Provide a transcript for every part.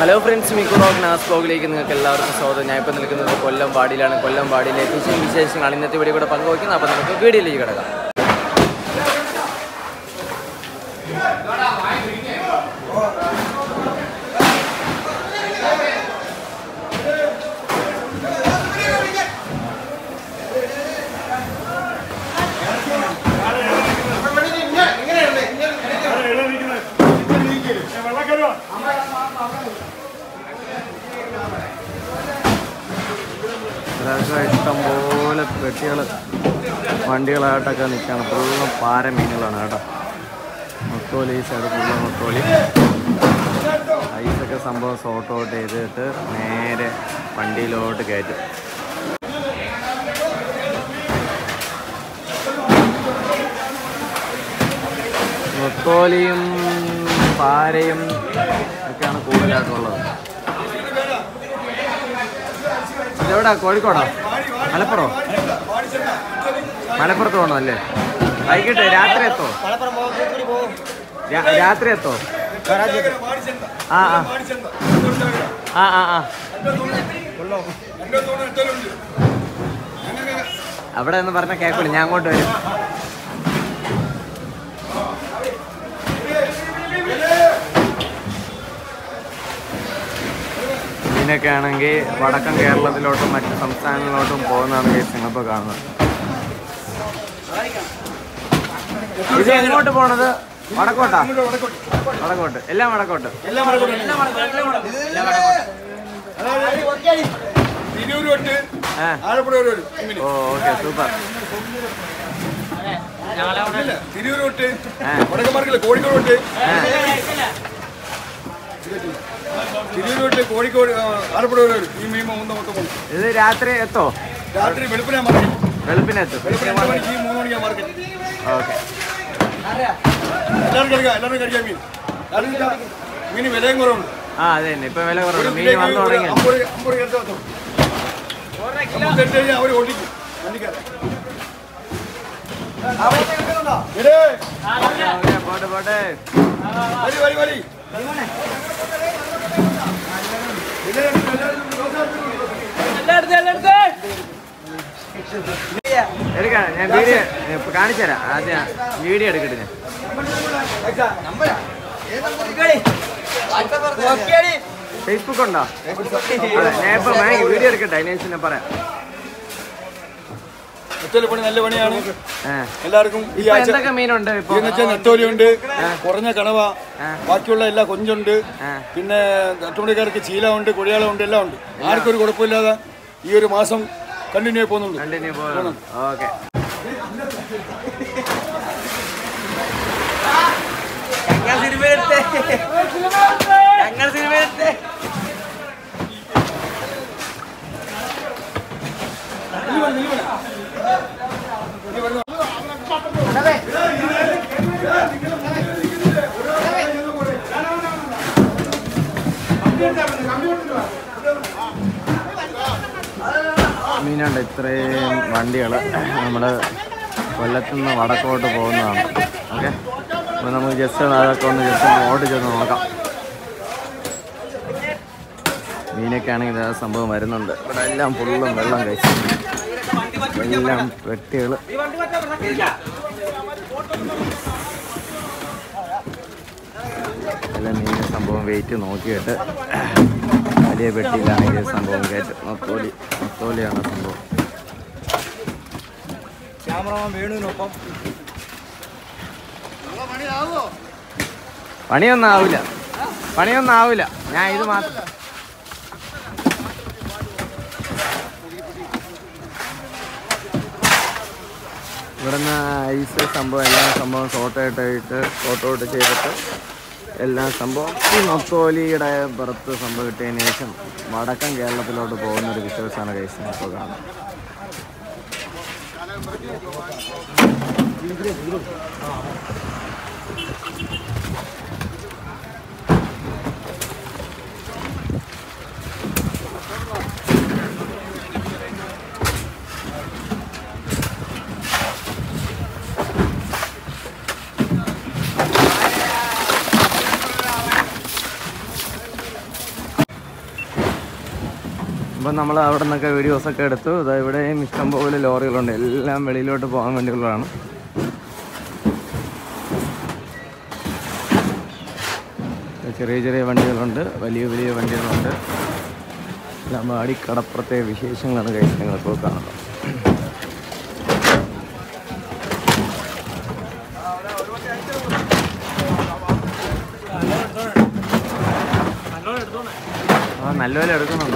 Hello friends മിക്കു റോക്ക് നാസ് ബ്ലോഗിലേക്ക് നിങ്ങൾക്ക് എല്ലാവർക്കും സ്വാഗതം ഞാൻ ഇപ്പോൾ നിൽക്കുന്നത് കൊല്ലം വാടിയിലാണ് കൊല്ലം വാടിയിലെ ഫിഷിംഗ് വിശേഷങ്ങൾ ഇന്നത്തെ വീഡിയോ കൂടെ പങ്കുവയ്ക്കുന്നത് അപ്പോൾ നമുക്ക് വീഡിയോയിലേക്ക് കിടക്കാം ഇതൊക്കെ ഇഷ്ടംപോലെ പെട്ടികൾ വണ്ടികളായിട്ടൊക്കെ നിൽക്കുകയാണ് ഫുള്ളും പാര മീനുകളാണ് കേട്ടോ മൊത്തോലി ഈ സൈഡ് ഫുള്ള് മൊത്തോലി ഐസൊക്കെ സംഭവം സോർട്ട് ഔട്ട് ചെയ്തിട്ട് നേരെ വണ്ടിയിലോട്ട് കയറ്റും മൊത്തോലിയും പാരയും ഒക്കെയാണ് കൂടുതലായിട്ടുള്ളത് ഇതെവിടാ കോഴിക്കോടോ മലപ്പുറം മലപ്പുറത്ത് പോകണം അല്ലേ വൈകിട്ട് രാത്രി എത്തോ രാ- രാത്രി എത്തോ ആ ആ ആ ആ ആ അവിടെ എന്ന് പറഞ്ഞ കേൾക്കില്ല ഞാൻ അങ്ങോട്ട് വരും ഇതിനൊക്കെ ആണെങ്കിൽ വടക്കൻ കേരളത്തിലോട്ടും മറ്റ് സംസ്ഥാനങ്ങളിലോട്ടും പോകുന്നതാണ് കേസ് നിങ്ങളിപ്പോൾ കാണുന്നത് ഇത് എങ്ങോട്ട് പോണത് വടക്കോട്ടാ വടക്കോട്ട് എല്ലാം വടക്കോട്ട് തിരൂര് തൊട്ട് ആ ആലപ്പുഴ വരെ വരും ഇങ്ങനെ. ഓ ഓക്കെ സൂപ്പർ ഇല്ല, തിരൂര് തൊട്ട് ആ. വടക്കമാർക്കില്ല കോഴിക്കോട് തൊട്ട് ആ തിരൂര് തൊട്ട് കോഴിക്കോട് ആ, ആലപ്പുഴ വരെ വരും ഈ മീൻ മൂന്ന് മൊത്തം പോകും ഇത് രാത്രി എത്തോ രാത്രി വെളുപ്പിനാ മാർക്കറ്റ് വെളുപ്പിനെത്തും വെളുപ്പിന് രണ്ട് മണിക്ക് മൂന്ന് മണിക്കാ മാർക്കറ്റ് ഓക്കെ എല്ലാവരും കഴിക്കാം എല്ലാവരും കഴിക്കാം മീൻ കാരണം എന്താ? മീന് വിലയും കുറവുണ്ട് ആ അതെ തന്നെ ഇപ്പൊ വില ഒരു കുറവുണ്ട് മീൻ കിലോയ്ക്ക് വന്നു ഒരു തുടങ്ങി അമ്പത് അമ്പത് കിലോ എത്തും. നമുക്ക് ഇട്ട് കഴിഞ്ഞാൽ അവർ ഓടിക്കും വണ്ടിക്കാരെ ഇടേ. ഓക്കെ പോട്ടെ പോട്ടെ വരി വരി വരി എടുക്കാം ഞാൻ വീഡിയോ ഇപ്പൊ കാണിച്ചു തരാം ആദ്യം വീഡിയോ എടുക്കട്ടെ ഞാൻ ഫേസ്ബുക്ക് ഉണ്ടോ അതെ ഞാൻ ഇപ്പൊ ബാങ്ക് വീഡിയോ എടുക്കട്ടെ അതിന് ശേഷം ഞാൻ പറയാം നെത്തോലി പണി നല്ല പണിയാണ് ആ. എല്ലാവർക്കും ഈ ഇപ്പൊ ആഴ്ച എന്തൊക്കെ മീനുണ്ട് ഇപ്പൊ എന്ന് വെച്ചാൽ നെത്തോലിയുണ്ട് കുറഞ്ഞ കണവ ആ. ബാക്കിയുള്ള എല്ലാ കൊഞ്ചുണ്ട് ആ. പിന്നെ തട്ടുമണിക്കാർക്ക് ചീലമുണ്ട് കൊടിയാളമുണ്ട് എല്ലാം ഉണ്ട് ആർക്കും ഒരു കുഴപ്പമില്ലാതെ ഈ ഒരു മാസം കണ്ടിന്യൂ ആയി പോകുന്നുണ്ട് കണ്ടിന്യൂ പോകണം ഓക്കെ ഞങ്ങൾ സിനിമ എടുത്തേ ഞങ്ങൾ സിനിമ എടുത്തേ മീനുണ്ട് ഇത്രയും വണ്ടികൾ നമ്മൾ കൊല്ലത്തു നിന്ന് വടക്കോട്ട് പോകുന്നതാണ് ഓക്കെ അപ്പോൾ നമുക്ക് ജസ്റ്റ് അതൊക്കെ ഒന്ന് ജസ്റ്റ് ഒന്ന് ഓടിച്ചൊന്ന് നോക്കാം മീനൊക്കെ ആണെങ്കിൽ ഇതാ സംഭവം വരുന്നുണ്ട് ഇവിടെ എല്ലാം ഫുള്ളും വെള്ളം കഴിച്ചു എല്ലാം വെട്ടികൾ എല്ലാം മീനിൻ്റെ സംഭവം വെയിറ്റ് നോക്കിയിട്ട് വലിയ പെട്ടിയിലാണെങ്കിൽ സംഭവം കയറ്റും നത്തോലി നത്തോലിയാണ് സംഭവം പണിയൊന്നും ആവില്ല പണിയൊന്നും ആവില്ല ഞാൻ ഇത് മാത്രം ഇവിടുന്ന് ഐസ് സംഭവം എല്ലാ സംഭവം സോർട്ട് ആയിട്ടായിട്ട് സോർട്ട് ഔട്ട് ചെയ്തിട്ട് എല്ലാ സംഭവം ഈ നൊത്തോലിയുടെ പുറത്ത് സംഭവം കിട്ടിയതിന് ശേഷം വടക്കൻ കേരളത്തിലോട്ട് പോകുന്ന ഒരു വിശ്വാസമാണ് കൈസ് ഇപ്പോൾ കാണുന്നത് നമ്മൾ അവിടെ നിന്നൊക്കെ വീഡിയോസൊക്കെ എടുത്തു ഇതാ ഇവിടെയും ഇഷ്ടംപോലെ ലോറികളുണ്ട് എല്ലാം വെളിയിലോട്ട് പോകാൻ വേണ്ടിയുള്ളതാണ് ചെറിയ ചെറിയ വണ്ടികളുണ്ട് വലിയ വലിയ വണ്ടികളുണ്ട് എല്ലാം ആടി കടപ്പുറത്തെ വിശേഷങ്ങളാണ് കഴിച്ച് നിങ്ങളിപ്പോൾ കാണുന്നത് ആ നല്ലപോലെ എടുക്കുന്നുണ്ട്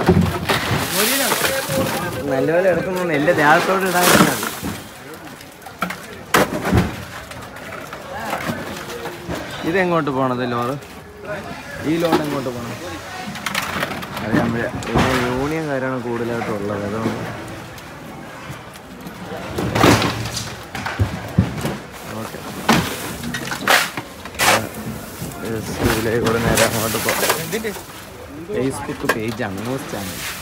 നല്ലപോലെ എടുക്കുന്നുണ്ട് എൻ്റെ ദേഹത്തോട് ഇടാൻ പറ്റുന്നത് ഇതെങ്ങോട്ട് പോണത് ലോറ് ഈ ലോഡ് എങ്ങോട്ട് പോകണം അറിയാൻ വയ്യ പിന്നെ യൂണിയൻകാരാണ് കൂടുതലായിട്ടും ഉള്ളത് അതുകൊണ്ട് ഓക്കെ ഇതിലെ കൂടെ നേരെ അങ്ങോട്ട് പോകാം ഫേസ്ബുക്ക് പേജാണ് ന്യൂസ് ചാനൽ